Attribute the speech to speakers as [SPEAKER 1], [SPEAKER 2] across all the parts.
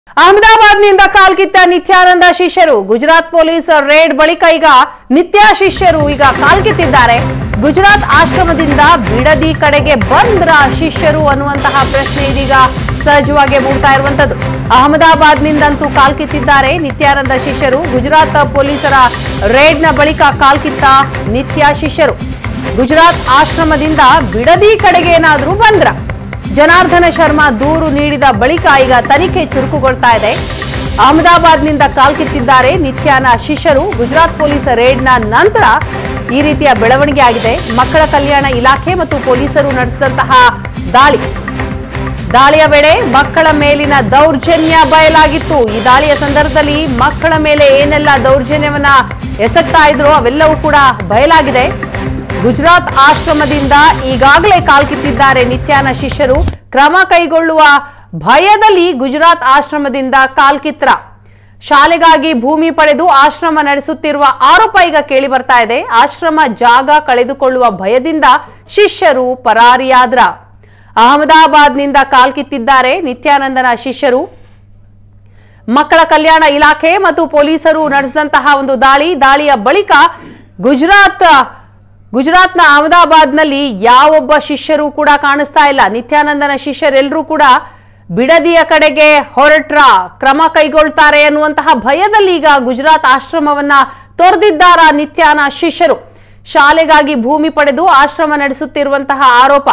[SPEAKER 1] ಅಹಮದಾಬಾದ್ನಿಂದ ಕಾಲ್ಕಿತ್ತ ನಿತ್ಯಾನಂದ ಶಿಷ್ಯರು Gujarat police raid ಬಳಿಕ ಈಗ ನಿತ್ಯ ಶಿಷ್ಯರು ಈಗ ಕಾಲ್ಕಿತ್ತಿದ್ದಾರೆ ಗುಜರಾತ್ ಆಶ್ರಮದಿಂದ ಬಿಡದಿ ಕಡೆಗೆ ಬಂದ್ರ ಶಿಷ್ಯರು ಅನ್ನುವಂತಹ ಪ್ರಶ್ನೆ ಇದೀಗ ಸಹಜವಾಗಿ ಮೂಡ್ತಾ ಇರುವಂತದ್ದು ಅಹಮದಾಬಾದ್ನಿಂದಂತೂ ಕಾಲ್ಕಿತ್ತಿದ್ದಾರೆ ನಿತ್ಯಾನಂದ ಶಿಷ್ಯರು ಗುಜರಾತ್ ಪೊಲೀಸರ ರೇಡ್ನ ಬಳಿಕ ಕಾಲ್ಕಿತ್ತ ನಿತ್ಯ ಶಿಷ್ಯರು ಗುಜರಾತ್ ಆಶ್ರಮದಿಂದ ಬಿಡದಿ ಕಡೆಗೆ ಏನಾದ್ರೂ ಬಂದ್ರ ಜನಾರ್ದನ ಶರ್ಮಾ ದೂರು ನೀಡಿದ ಬಳಿಕ ಈಗ ತನಿಖೆ ಚುರುಕುಗೊಳ್ತಾ ಇದೆ ಅಹಮದಾಬಾದ್ನಿಂದ ಕಾಲ್ಕಿತ್ತಿದ್ದಾರೆ ನಿತ್ಯಾನ ಶಿಷ್ಯರು ಗುಜರಾತ್ ಪೊಲೀಸ್ ರೇಡ್ನ ನಂತರ ಈ ರೀತಿಯ ಬೆಳವಣಿಗೆ ಆಗಿದೆ ಮಕ್ಕಳ ಕಲ್ಯಾಣ ಇಲಾಖೆ ಮತ್ತು ಪೊಲೀಸರು ನಡೆಸಿದಂತಹ ದಾಳಿ ದಾಳಿಯ ವೇಳೆ ಮಕ್ಕಳ ಮೇಲಿನ ದೌರ್ಜನ್ಯ ಬಯಲಾಗಿತ್ತು ಈ ದಾಳಿಯ ಸಂದರ್ಭದಲ್ಲಿ ಮಕ್ಕಳ ಮೇಲೆ ಏನೆಲ್ಲ ದೌರ್ಜನ್ಯವನ್ನ ಎಸಗ್ತಾ ಇದ್ರು ಅವೆಲ್ಲವೂ ಕೂಡ ಬಯಲಾಗಿದೆ ಗುಜರಾತ್ ಆಶ್ರಮದಿಂದ ಈಗಾಗಲೇ ಕಾಲ್ಕಿತ್ತಿದ್ದಾರೆ ನಿತ್ಯಾನ ಶಿಷ್ಯರು ಕ್ರಮ ಕೈಗೊಳ್ಳುವ ಭಯದಲ್ಲಿ ಗುಜರಾತ್ ಆಶ್ರಮದಿಂದ ಕಾಲ್ಕಿತ್ರ ಶಾಲೆಗಾಗಿ ಭೂಮಿ ಪಡೆದು ಆಶ್ರಮ ನಡೆಸುತ್ತಿರುವ ಆರೋಪ ಈಗ ಕೇಳಿ ಬರ್ತಾ ಇದೆ ಆಶ್ರಮ ಜಾಗ ಕಳೆದುಕೊಳ್ಳುವ ಭಯದಿಂದ ಶಿಷ್ಯರು ಪರಾರಿಯಾದ್ರ ಅಹಮದಾಬಾದ್ನಿಂದ ಕಾಲ್ಕಿತ್ತಿದ್ದಾರೆ ನಿತ್ಯಾನಂದನ ಶಿಷ್ಯರು ಮಕ್ಕಳ ಕಲ್ಯಾಣ ಇಲಾಖೆ ಮತ್ತು ಪೊಲೀಸರು ನಡೆಸಿದಂತಹ ಒಂದು ದಾಳಿ ದಾಳಿಯ ಬಳಿಕ ಗುಜರಾತ್ ಗುಜರಾತ್ನ ಅಹಮದಾಬಾದ್ನಲ್ಲಿ ಯಾವೊಬ್ಬ ಶಿಷ್ಯರು ಕೂಡ ಕಾಣಿಸ್ತಾ ಇಲ್ಲ ನಿತ್ಯಾನಂದನ ಶಿಷ್ಯರೆಲ್ಲರೂ ಕೂಡ ಬಿಡದಿಯ ಕಡೆಗೆ ಹೊರಟ್ರ ಕ್ರಮ ಕೈಗೊಳ್ತಾರೆ ಅನ್ನುವಂತಹ ಭಯದಲ್ಲಿ ಈಗ ಗುಜರಾತ್ ಆಶ್ರಮವನ್ನ ತೊರೆದಿದ್ದಾರ ನಿತ್ಯಾನ ಶಿಷ್ಯರು ಶಾಲೆಗಾಗಿ ಭೂಮಿ ಪಡೆದು ಆಶ್ರಮ ನಡೆಸುತ್ತಿರುವಂತಹ ಆರೋಪ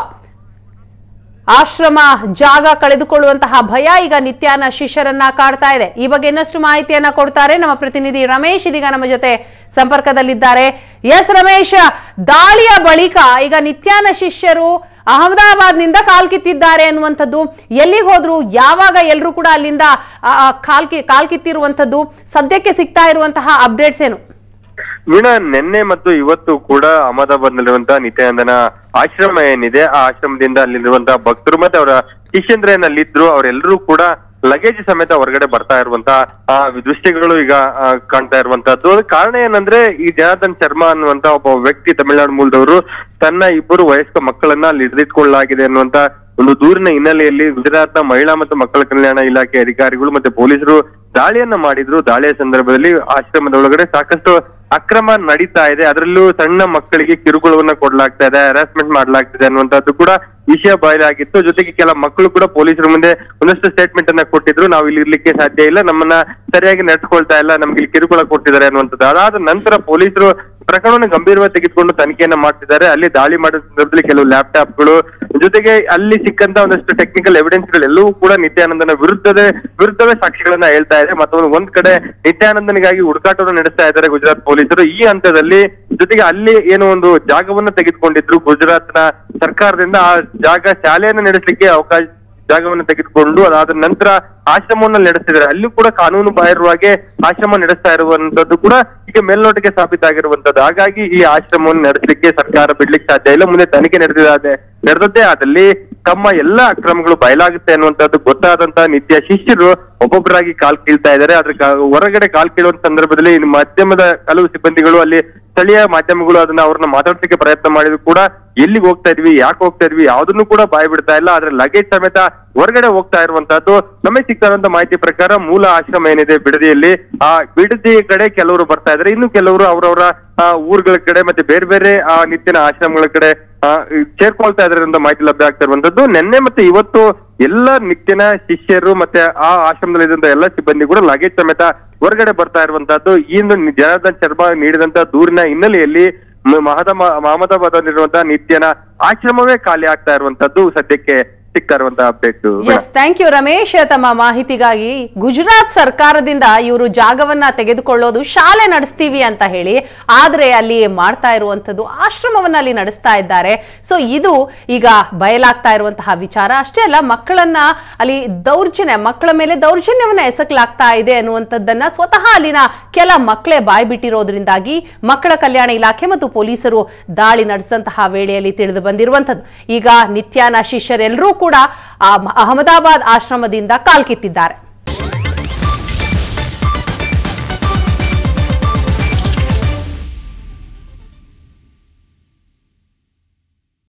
[SPEAKER 1] ಆಶ್ರಮ ಜಾಗ ಕಳೆದುಕೊಳ್ಳುವಂತಹ ಭಯ ಈಗ ನಿತ್ಯಾನ ಶಿಷ್ಯರನ್ನ ಕಾಡ್ತಾ ಇದೆ ಈ ಬಗ್ಗೆ ಇನ್ನಷ್ಟು ಮಾಹಿತಿಯನ್ನ ಕೊಡ್ತಾರೆ ನಮ್ಮ ಪ್ರತಿನಿಧಿ ರಮೇಶ್ ಇದೀಗ ನಮ್ಮ ಜೊತೆ ಸಂಪರ್ಕದಲ್ಲಿದ್ದಾರೆ ಎಸ್ ರಮೇಶ್ ದಾಳಿಯ ಬಳಿಕ ಈಗ ನಿತ್ಯಾನ ಶಿಷ್ಯರು ಅಹಮದಾಬಾದ್ನಿಂದ ಕಾಲ್ಕಿತ್ತಿದ್ದಾರೆ ಅನ್ನುವಂಥದ್ದು ಎಲ್ಲಿಗೆ ಹೋದ್ರು ಯಾವಾಗ ಎಲ್ಲರೂ ಕೂಡ ಅಲ್ಲಿಂದ ಆ, ಆ, ಕಾಲ್ಕಿ ಕಾಲ್ಕಿತ್ತಿರುವಂಥದ್ದು ಸದ್ಯಕ್ಕೆ ಸಿಗ್ತಾ ಇರುವಂತಹ ಅಪ್ಡೇಟ್ಸ್ ಏನು
[SPEAKER 2] ವೀಣಾ ನಿನ್ನೆ ಮತ್ತು ಇವತ್ತು ಕೂಡ ಅಹಮದಾಬಾದ್ ನಲ್ಲಿರುವಂತಹ ನಿತ್ಯಾನಂದನ ಆಶ್ರಮ ಏನಿದೆ ಆ ಆಶ್ರಮದಿಂದ ಅಲ್ಲಿರುವಂತಹ ಭಕ್ತರು ಮತ್ತೆ ಅವರ ಶಿಷ್ಯಂದ್ರ ಏನಲ್ಲಿದ್ರು ಅವರೆಲ್ಲರೂ ಕೂಡ ಲಗೇಜ್ ಸಮೇತ ಹೊರಗಡೆ ಬರ್ತಾ ಇರುವಂತಹ ಆ ದೃಶ್ಯಗಳು ಈಗ ಆ, ಕಾಣ್ತಾ ಇರುವಂತಹದ್ದು ಅದಕ್ಕೆ ಕಾರಣ ಏನಂದ್ರೆ ಈ ಜನಾರ್ದನ್ ಶರ್ಮಾ ಅನ್ನುವಂತ ಒಬ್ಬ ವ್ಯಕ್ತಿ ತಮಿಳುನಾಡು ಮೂಲದವರು ತನ್ನ ಇಬ್ಬರು ವಯಸ್ಕ ಮಕ್ಕಳನ್ನ ಅಲ್ಲಿ ಹಿಡಿದಿಟ್ಕೊಳ್ಳಲಾಗಿದೆ ಅನ್ನುವಂತ ಒಂದು ದೂರಿನ ಹಿನ್ನೆಲೆಯಲ್ಲಿ ಗುಜರಾತ್ನ ಮಹಿಳಾ ಮತ್ತು ಮಕ್ಕಳ ಕಲ್ಯಾಣ ಇಲಾಖೆ ಅಧಿಕಾರಿಗಳು ಮತ್ತೆ ಪೊಲೀಸರು ದಾಳಿಯನ್ನ ಮಾಡಿದ್ರು ದಾಳಿಯ ಸಂದರ್ಭದಲ್ಲಿ ಆಶ್ರಮದ ಒಳಗಡೆ ಸಾಕಷ್ಟು ಅಕ್ರಮ ನಡೀತಾ ಇದೆ ಅದರಲ್ಲೂ ಸಣ್ಣ ಮಕ್ಕಳಿಗೆ ಕಿರುಕುಳವನ್ನ ಕೊಡ್ಲಾಗ್ತಾ ಇದೆ ಹರಾಸ್ಮೆಂಟ್ ಮಾಡ್ಲಾಗ್ತಿದೆ ಅನ್ನುವಂಥದ್ದು ಕೂಡ ವಿಷಯ ಬಯಲಾಗಿತ್ತು ಜೊತೆಗೆ ಕೆಲ ಮಕ್ಕಳು ಕೂಡ ಪೊಲೀಸರ ಮುಂದೆ ಒಂದಷ್ಟು ಸ್ಟೇಟ್ಮೆಂಟ್ ಅನ್ನ ಕೊಟ್ಟಿದ್ರು ನಾವು ಇಲ್ಲಿ ಇರ್ಲಿಕ್ಕೆ ಸಾಧ್ಯ ಇಲ್ಲ ನಮ್ಮನ್ನ ಸರಿಯಾಗಿ ನಡ್ಸ್ಕೊಳ್ತಾ ಇಲ್ಲ ನಮ್ಗೆ ಇಲ್ಲಿ ಕಿರುಕುಳ ಕೊಟ್ಟಿದ್ದಾರೆ ಅನ್ನುವಂಥದ್ದು ಅದಾದ ನಂತರ ಪೊಲೀಸರು ಪ್ರಕರಣವನ್ನು ಗಂಭೀರವಾಗಿ ತೆಗೆದುಕೊಂಡು ತನಿಖೆಯನ್ನ ಮಾಡ್ತಿದ್ದಾರೆ ಅಲ್ಲಿ ದಾಳಿ ಮಾಡಿದ ಸಂದರ್ಭದಲ್ಲಿ ಕೆಲವು ಲ್ಯಾಪ್ಟಾಪ್ಗಳು ಜೊತೆಗೆ ಅಲ್ಲಿ ಸಿಕ್ಕಂತ ಒಂದಷ್ಟು ಟೆಕ್ನಿಕಲ್ ಎವಿಡೆನ್ಸ್ ಎಲ್ಲವೂ ಕೂಡ ನಿತ್ಯಾನಂದನ ವಿರುದ್ಧದ ವಿರುದ್ಧವೇ ಸಾಕ್ಷಿಗಳನ್ನ ಹೇಳ್ತಾ ಇದೆ ಮತ್ತೊಂದು ಒಂದ್ ಕಡೆ ನಿತ್ಯಾನಂದನಿಗಾಗಿ ಹುಡುಕಾಟವನ್ನು ನಡೆಸ್ತಾ ಇದ್ದಾರೆ ಗುಜರಾತ್ ಪೊಲೀಸರು ಈ ಹಂತದಲ್ಲಿ ಜೊತೆಗೆ ಅಲ್ಲಿ ಏನು ಒಂದು ಜಾಗವನ್ನ ತೆಗೆದುಕೊಂಡಿದ್ರು ಗುಜರಾತ್ನ ಸರ್ಕಾರದಿಂದ ಆ ಜಾಗ ಶಾಲೆಯನ್ನು ನಡೆಸಲಿಕ್ಕೆ ಅವಕಾಶ ಜಾಗವನ್ನು ತೆಗೆದುಕೊಂಡು ಅದಾದ ನಂತರ ಆಶ್ರಮವನ್ನು ನಡೆಸ್ತಿದ್ದಾರೆ ಅಲ್ಲೂ ಕೂಡ ಕಾನೂನು ಬಾಹಿರವಾಗಿ ಆಶ್ರಮ ನಡೆಸ್ತಾ ಇರುವಂತದ್ದು ಕೂಡ ಈಗ ಮೇಲ್ನೋಟಕ್ಕೆ ಸಾಬೀತಾಗಿರುವಂತದ್ದು ಹಾಗಾಗಿ ಈ ಆಶ್ರಮವನ್ನು ನಡೆಸಲಿಕ್ಕೆ ಸರ್ಕಾರ ಬಿಡ್ಲಿಕ್ಕೆ ಸಾಧ್ಯ ಇಲ್ಲ ಮುಂದೆ ತನಿಖೆ ನಡೆದಿದೆ ನಡೆದದ್ದೇ ಆದಲ್ಲಿ ತಮ್ಮ ಎಲ್ಲ ಅಕ್ರಮಗಳು ಬಯಲಾಗುತ್ತೆ ಅನ್ನುವಂಥದ್ದು ಗೊತ್ತಾದಂತಹ ನಿತ್ಯ ಶಿಷ್ಯರು ಒಬ್ಬೊಬ್ಬರಾಗಿ ಕಾಲ್ ಕೀಳ್ತಾ ಇದ್ದಾರೆ ಅದ್ರ ಕಾ- ಹೊರಗಡೆ ಕಾಲ್ ಕೀಳುವಂತ ಸಂದರ್ಭದಲ್ಲಿ ಇನ್ನು ಮಾಧ್ಯಮದ ಕೆಲವು ಸಿಬ್ಬಂದಿಗಳು ಅಲ್ಲಿ ಸ್ಥಳೀಯ ಮಾಧ್ಯಮಗಳು ಅದನ್ನ ಅವ್ರನ್ನ ಮಾತಾಡ್ಲಿಕ್ಕೆ ಪ್ರಯತ್ನ ಮಾಡಿದ್ರು ಕೂಡ ಎಲ್ಲಿಗೆ ಹೋಗ್ತಾ ಇದ್ವಿ ಯಾಕೆ ಹೋಗ್ತಾ ಇದ್ವಿ ಯಾವ್ದನ್ನು ಕೂಡ ಬಾಯ್ ಬಿಡ್ತಾ ಇಲ್ಲ ಆದ್ರೆ ಲಗೇಜ್ ಸಮೇತ ಹೊರಗಡೆ ಹೋಗ್ತಾ ಇರುವಂತಹದ್ದು ನಮಗೆ ಸಿಗ್ತಾ ಇರುವಂತ ಮಾಹಿತಿ ಪ್ರಕಾರ ಮೂಲ ಆಶ್ರಮ ಏನಿದೆ ಬಿಡದಿಯಲ್ಲಿ ಆ ಬಿಡದಿ ಕಡೆ ಕೆಲವರು ಬರ್ತಾ ಇದ್ದಾರೆ ಇನ್ನು ಕೆಲವರು ಅವರವರ ಊರುಗಳ ಕಡೆ ಮತ್ತೆ ಬೇರೆ ಬೇರೆ ಆ ನಿತ್ಯನ ಆಶ್ರಮಗಳ ಕಡೆ ಆ, ಸೇರ್ಕೊಳ್ತಾ ಇದ್ದಾರೆ ಅಂತ ಮಾಹಿತಿ ಲಭ್ಯ ಆಗ್ತಾ ಇರುವಂತದ್ದು ನಿನ್ನೆ ಮತ್ತೆ ಇವತ್ತು ಎಲ್ಲ ನಿತ್ಯನ ಶಿಷ್ಯರು ಮತ್ತೆ ಆ ಆಶ್ರಮದಲ್ಲಿ ಇದ್ದಂತ ಎಲ್ಲ ಸಿಬ್ಬಂದಿ ಕೂಡ ಲಗೇಜ್ ಸಮೇತ ಹೊರಗಡೆ ಬರ್ತಾ ಇರುವಂತಹದ್ದು ಈ ಒಂದು ಜನಾರ್ದನ್ ಶರ್ಮಾ ನೀಡಿದಂತ ದೂರಿನ ಹಿನ್ನೆಲೆಯಲ್ಲಿ ಮ- ಮಹದಮ ಅಹಮದಾಬಾದ್ನಲ್ಲಿರುವಂತಹ ನಿತ್ಯನ ಆಶ್ರಮವೇ ಖಾಲಿ ಆಗ್ತಾ ಇರುವಂತದ್ದು ಸದ್ಯಕ್ಕೆ ಸಿಗ್ತಾ ಇರುವಂತಹ update
[SPEAKER 1] yes thank you Ramesh ತಮ್ಮ ಮಾಹಿತಿಗಾಗಿ ಗುಜರಾತ್ ಸರ್ಕಾರದಿಂದ ಇವರು ಜಾಗವನ್ನ ತೆಗೆದುಕೊಳ್ಳೋದು ಶಾಲೆ ನಡೆಸ್ತೀವಿ ಅಂತ ಹೇಳಿ ಆದ್ರೆ ಅಲ್ಲಿ ಮಾಡ್ತಾ ಇರುವಂತದ್ದು ಆಶ್ರಮವನ್ನ ಅಲ್ಲಿ ನಡೆಸ್ತಾ ಇದ್ದಾರೆ ಸೊ ಇದು ಈಗ ಬಯಲಾಗ್ತಾ ಇರುವಂತಹ ವಿಚಾರ ಅಷ್ಟೇ ಅಲ್ಲ ಮಕ್ಕಳನ್ನ ಅಲ್ಲಿ ದೌರ್ಜನ್ಯ ಮಕ್ಕಳ ಮೇಲೆ ದೌರ್ಜನ್ಯವನ್ನ ಎಸಕಲಾಗ್ತಾ ಇದೆ ಅನ್ನುವಂಥದ್ದನ್ನ ಸ್ವತಃ ಅಲ್ಲಿನ ಕೆಲ ಮಕ್ಕಳೇ ಬಾಯ್ ಬಿಟ್ಟಿರೋದ್ರಿಂದಾಗಿ ಮಕ್ಕಳ ಕಲ್ಯಾಣ ಇಲಾಖೆ ಮತ್ತು ಪೊಲೀಸರು ದಾಳಿ ನಡೆಸಿದಂತಹ ವೇಳೆಯಲ್ಲಿ ತಿಳಿದು ಬಂದಿರುವಂಥದ್ದು ಈಗ ನಿತ್ಯಾನ ಶಿಷ್ಯರೆಲ್ಲರೂ ಕೂಡ ಆ ಅಹಮದಾಬಾದ್ ಆಶ್ರಮದಿಂದ ಕಾಲ್ಕಿತ್ತಿದ್ದಾರೆ